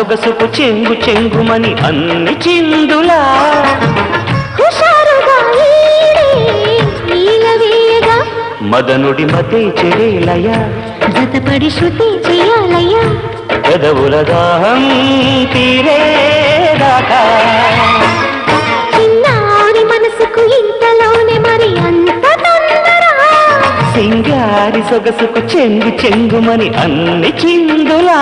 సొగసుకు చెంగు చెంగుమని అన్ని చిందులా హుషారుగా ఈడే ఈలవేయగా మదనుడి మతే చెడేలయ జతపడి శృతి చేయాలయ్యా పెదవుల దాహం తీరేదాకా చిన్నారి మనసుకు ఇంతలోనే మరి అంత తొందర సింగారి సొగసుకు చెంగు చెంగుమని అన్ని చిందులా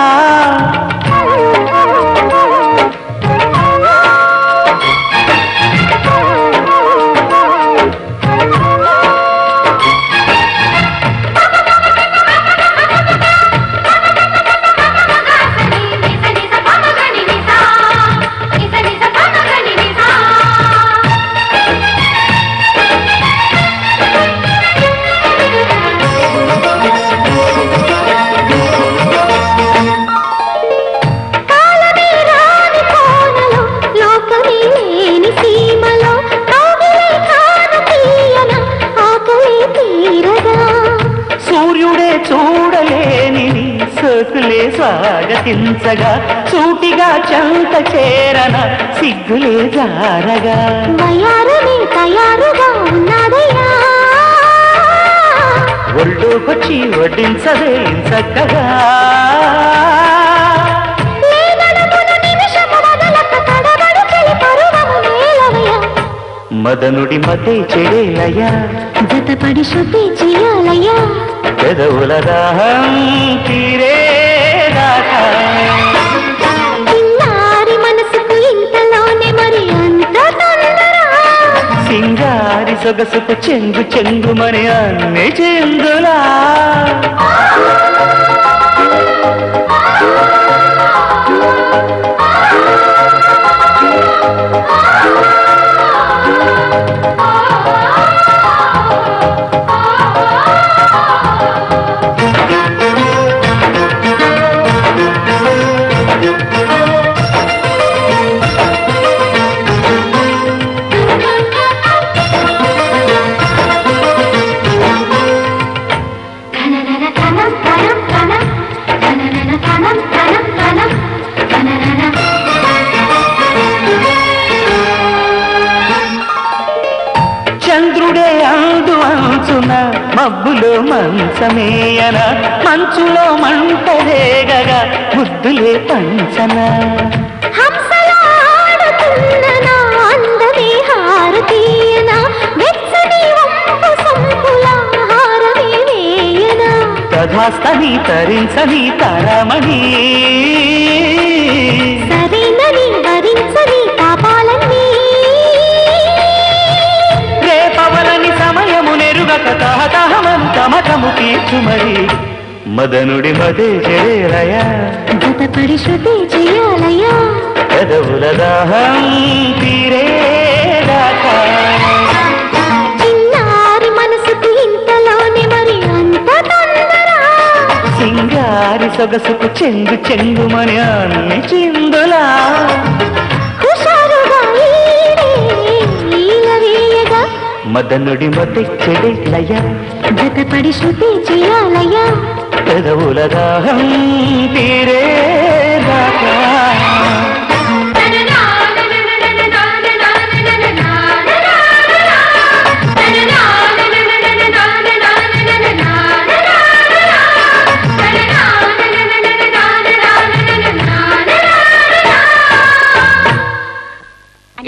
కాలమే రాని కోనలో లోకమే లేని సీమలో కౌగిలే కాను తీయన ఆకలే తీరగా సూర్యుడే చూడలేని నీ సోకులే స్వాగతించగా సూటిగా చెంత చేరన సిగ్గులే జారగా వయారమే తయారుగా ఉన్నదయ్యా ఒళ్ళోకొచ్చి వడ్డించదే చక్కగా లేనడుమున నిమిషము వదలక తడబడు చెలి పరువము నేలవయ్యా మదనుడి మతే చెడేలయ్యా జతపడి శృతి చేయాలయ్యా పెదవుల దాహం తీరేదాకా చిన్నారి మనసుకు ఇంతలోనే మరి అంత తొందర సింగారి సొగసుకు చెంగు చెంగుమని అన్ని చెందులా తననన తనం తనం తనం తననన తనం తనం తనం తననన చంద్రుడే అందు అంచున మబ్బులో మంచమేయన మంచులో మంట రేగగా ముద్దులే పంచన హంసలా ఆడుతున్న నా అందమే హారతీయనా వెచ్చని వంపు సంపుల హారమే వేయనా తధాస్తని తరించని తరమణి సరేనని వరించని పాపాలన్నీ రేపవలని సమయము నెరుగక తహతహమను తమకము తీర్చుమరి మదనుడి మదే చేరయ జతపడి శృతి చేయాలయ్యా పెదవుల దాహం తీరేదాకా చిన్నారి మనసుకు ఇంతలోనే మరి అంత తొందర సింగారి సొగసుకు చెంగు చెంగుమని అన్ని చిందులా హుషారుగా ఈడే ఈలవేయగా మదనుడి మధ్య చెడేలయ జతపడి శృతి చేయాలయ్యా పెదవుల దాహం తీరేదాకా